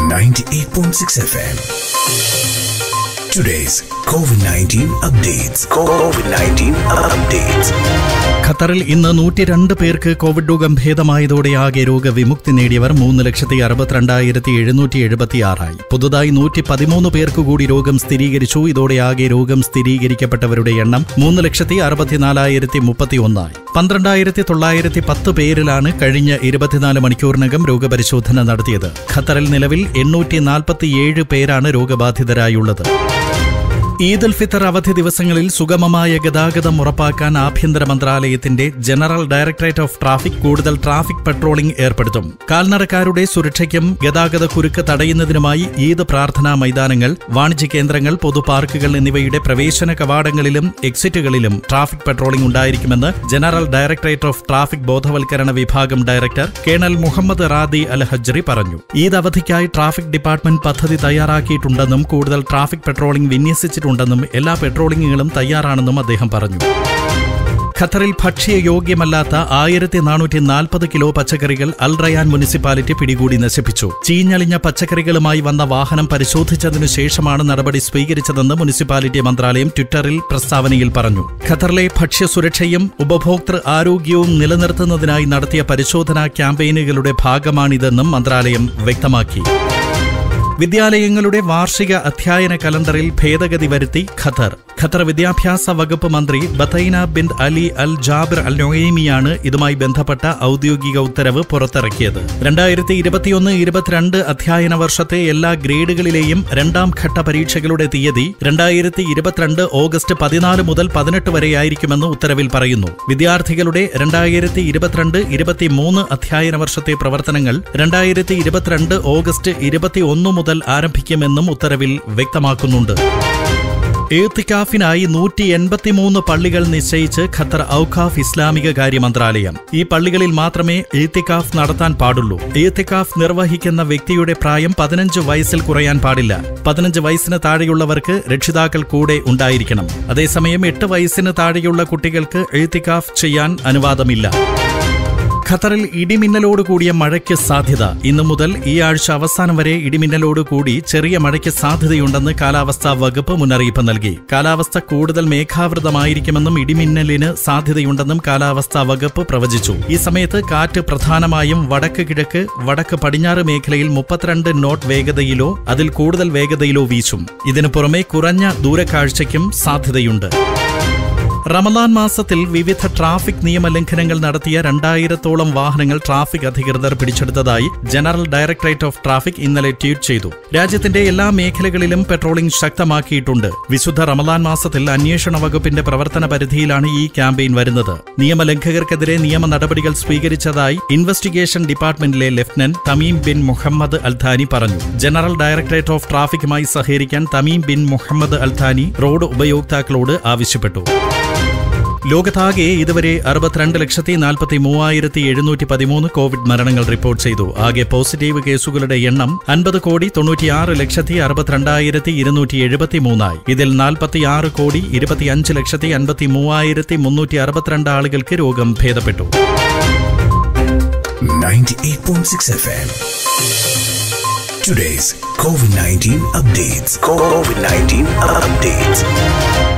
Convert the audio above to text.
98.6 FM. Today's COVID 19 updates. COVID 19 updates. ഖത്തറിൽ ഇന്ന് നൂറ്റി രണ്ട് പേർക്ക് കോവിഡ് രോഗം ഭേദമായതോടെ ആകെ രോഗവിമുക്തി നേടിയവർ മൂന്ന് ലക്ഷത്തി അറുപത്തിരണ്ടായിരത്തി എഴുന്നൂറ്റി എഴുപത്തിയാറായി പുതുതായി നൂറ്റി പതിമൂന്ന് പേർക്ക് കൂടി രോഗം സ്ഥിരീകരിച്ചു ഇതോടെ ആകെ രോഗം സ്ഥിരീകരിക്കപ്പെട്ടവരുടെ എണ്ണം മൂന്ന് ലക്ഷത്തി അറുപത്തിനാലായിരത്തി മുപ്പത്തിയൊന്നായി പന്ത്രണ്ടായിരത്തി തൊള്ളായിരത്തി പത്ത് പേരിലാണ് കഴിഞ്ഞ ഇരുപത്തിനാല് മണിക്കൂറിനകം രോഗപരിശോധന നടത്തിയത് ഖത്തറിൽ നിലവിൽ എണ്ണൂറ്റി നാൽപ്പത്തിയേഴ് പേരാണ് രോഗബാധിതരായുള്ളത് ഈദ് ഉൽ ഫിത്തർ അവധി ദിവസങ്ങളിൽ സുഗമമായ ഗതാഗതം ഉറപ്പാക്കാൻ ആഭ്യന്തര മന്ത്രാലയത്തിന്റെ ജനറൽ ഡയറക്ടറേറ്റ് ഓഫ് ട്രാഫിക് കൂടുതൽ ട്രാഫിക് പട്രോളിംഗ് ഏർപ്പെടുത്തും കാൽനടക്കാരുടെ സുരക്ഷയ്ക്കും ഗതാഗത കുരുക്ക് തടയുന്നതിനുമായി ഈദ് പ്രാർത്ഥനാ മൈതാനങ്ങൾ വാണിജ്യ കേന്ദ്രങ്ങൾ പൊതു പാർക്കുകൾ എന്നിവയുടെ പ്രവേശന കവാടങ്ങളിലും എക്സിറ്റുകളിലും ട്രാഫിക് പട്രോളിംഗ് ഉണ്ടായിരിക്കുമെന്ന് ജനറൽ ഡയറക്ടറേറ്റ് ഓഫ് ട്രാഫിക് ബോധവൽക്കരണ വിഭാഗം director colonel Muhammad Radi Al Hajri പറഞ്ഞു ഈദ് അവധിക്കായി ട്രാഫിക് ഡിപ്പാർട്ട്മെന്റ് പദ്ധതി തയ്യാറാക്കിയിട്ടുണ്ടെന്നും കൂടുതൽ ട്രാഫിക് പട്രോളിംഗ് വിന്യസിച്ചിട്ടുണ്ടെന്നും എല്ലാ പെട്രോളിംഗുകളും തയ്യാറാണെന്നും അദ്ദേഹം പറഞ്ഞു ഖത്തറിൽ ഭക്ഷ്യ യോഗ്യമല്ലാത്ത ആയിരത്തി നാനൂറ്റി നാൽപ്പത് കിലോ പച്ചക്കറികൾ അൽ റയാൻ മുനിസിപ്പാലിറ്റി പിടികൂടി നശിപ്പിച്ചു ചീഞ്ഞളിഞ്ഞ പച്ചക്കറികളുമായി വന്ന വാഹനം പരിശോധിച്ചതിനു ശേഷമാണ് നടപടി സ്വീകരിച്ചതെന്ന് മുനിസിപ്പാലിറ്റി മന്ത്രാലയം ട്വിറ്ററിൽ പ്രസ്താവനയിൽ പറഞ്ഞു ഖത്തറിലെ ഭക്ഷ്യസുരക്ഷയും ഉപഭോക്തൃ ആരോഗ്യവും നിലനിർത്തുന്നതിനായി നടത്തിയ പരിശോധനാ ക്യാമ്പയിനുകളുടെ ഭാഗമാണിതെന്നും മന്ത്രാലയം വ്യക്തമാക്കി വിദ്യാലയങ്ങളുടെ വാർഷിക അധ്യയന കലണ്ടറിൽ ഭേദഗതി വരുത്തി ഖത്തർ ഖത്തർ വിദ്യാഭ്യാസ വകുപ്പ് മന്ത്രി Buthaina bin Ali Al Jabir Al നൊയ്മിയാണ് ഇതുമായി ബന്ധപ്പെട്ട ഔദ്യോഗിക ഉത്തരവ് പുറത്തിറക്കിയത് രണ്ടായിരത്തി ഇരുപത്തിയൊന്ന് ഇരുപത്തിരണ്ട് അധ്യയന വർഷത്തെ എല്ലാ ഗ്രേഡുകളിലെയും രണ്ടാം ഘട്ട പരീക്ഷകളുടെ തീയതി രണ്ടായിരത്തി ഇരുപത്തിരണ്ട് ഓഗസ്റ്റ് പതിനാല് മുതൽ പതിനെട്ട് വരെയായിരിക്കുമെന്ന് ഉത്തരവിൽ പറയുന്നു വിദ്യാർത്ഥികളുടെ രണ്ടായിരത്തി ഇരുപത്തിരണ്ട് ഇരുപത്തിമൂന്ന് അധ്യയന വർഷത്തെ പ്രവർത്തനങ്ങൾ രണ്ടായിരത്തി ഇരുപത്തിരണ്ട് ഓഗസ്റ്റ് ഇരുപത്തിയൊന്ന് മുതൽ ആരംഭിക്കുമെന്നും ഉത്തരവിൽ വ്യക്തമാക്കുന്നുണ്ട് ഏത്തിക്കാഫിനായി നൂറ്റി എൺപത്തിമൂന്ന് പള്ളികൾ നിശ്ചയിച്ച് ഖത്തർ ഔഖാഫ് ഇസ്ലാമിക കാര്യ മന്ത്രാലയം ഈ പള്ളികളിൽ മാത്രമേ ഏത്തിക്കാഫ് നടത്താൻ പാടുള്ളൂ ഏത്തിക്കാഫ് നിർവഹിക്കുന്ന വ്യക്തിയുടെ പ്രായം പതിനഞ്ച് വയസ്സിൽ കുറയാൻ പാടില്ല പതിനഞ്ച് വയസ്സിന് താഴെയുള്ളവർക്ക് രക്ഷിതാക്കൾ കൂടെ ഉണ്ടായിരിക്കണം അതേസമയം എട്ട് വയസ്സിന് താഴെയുള്ള കുട്ടികൾക്ക് ഏത്തിക്കാഫ് ചെയ്യാൻ അനുവാദമില്ല ഖത്തറിൽ ഇടിമിന്നലോട് കൂടിയ മഴയ്ക്ക് സാധ്യത ഇന്നു മുതൽ ഈ ആഴ്ച അവസാനം വരെ ഇടിമിന്നലോട് കൂടി ചെറിയ മഴയ്ക്ക് സാധ്യതയുണ്ടെന്ന് കാലാവസ്ഥാ വകുപ്പ് മുന്നറിയിപ്പ് നൽകി കാലാവസ്ഥ കൂടുതൽ മേഘാവൃതമായിരിക്കുമെന്നും ഇടിമിന്നലിന് സാധ്യതയുണ്ടെന്നും കാലാവസ്ഥാ വകുപ്പ് പ്രവചിച്ചു ഈ സമയത്ത് കാറ്റ് പ്രധാനമായും വടക്ക് കിഴക്ക് വടക്ക് പടിഞ്ഞാറ് മേഖലയിൽ മുപ്പത്തിരണ്ട് നോട്ട് വേഗതയിലോ അതിൽ കൂടുതൽ വേഗതയിലോ വീശും ഇതിനു പുറമെ കുറഞ്ഞ ദൂരക്കാഴ്ചയ്ക്കും സാധ്യതയുണ്ട് റമദാൻ മാസത്തിൽ വിവിധ ട്രാഫിക് നിയമലംഘനങ്ങൾ നടത്തിയ രണ്ടായിരത്തോളം വാഹനങ്ങൾ ട്രാഫിക് അധികൃതർ പിടിച്ചെടുത്തതായി ജനറൽ ഡയറക്ടറേറ്റ് ഓഫ് ട്രാഫിക് ഇന്നലെ ട്വീറ്റ് ചെയ്തു രാജ്യത്തിന്റെ എല്ലാ മേഖലകളിലും പെട്രോളിംഗ് ശക്തമാക്കിയിട്ടുണ്ട് വിശുദ്ധ റമദാൻ മാസത്തിൽ അന്വേഷണ വകുപ്പിന്റെ പ്രവർത്തന പരിധിയിലാണ് ഈ ക്യാമ്പയിൻ വരുന്നത് നിയമലംഘകർക്കെതിരെ നിയമ നടപടികൾ സ്വീകരിച്ചതായി ഇൻവെസ്റ്റിഗേഷൻ ഡിപ്പാർട്ട്മെന്റിലെ lieutenant Tamim bin Muhammad Al Thani പറഞ്ഞു ജനറൽ ഡയറക്ടറേറ്റ് ഓഫ് ട്രാഫിക്കുമായി സഹകരിക്കാൻ Tamim bin Muhammad Al Thani road ഉപയോക്താക്കളോട് ആവശ്യപ്പെട്ടു ലോകത്താകെ ഇതുവരെ അറുപത്തിരണ്ട് ലക്ഷത്തി നാൽപ്പത്തി മൂവായിരത്തി എഴുന്നൂറ്റി പതിമൂന്ന് കോവിഡ് മരണങ്ങൾ റിപ്പോർട്ട് ചെയ്തു ആകെ പോസിറ്റീവ് കേസുകളുടെ എണ്ണം അൻപത് കോടി തൊണ്ണൂറ്റിയാറ് ലക്ഷത്തി അറുപത്തിരണ്ടായിരത്തി ഇരുന്നൂറ്റി എഴുപത്തി മൂന്നായി ഇതിൽ നാൽപ്പത്തിയാറ് കോടി ഇരുപത്തിയഞ്ച് ലക്ഷത്തി അൻപത്തി മൂവായിരത്തി മുന്നൂറ്റി അറുപത്തിരണ്ട് ആളുകൾക്ക് രോഗം ഭേദപ്പെട്ടു 98.6 FM. Today's COVID 19 updates. COVID 19 updates.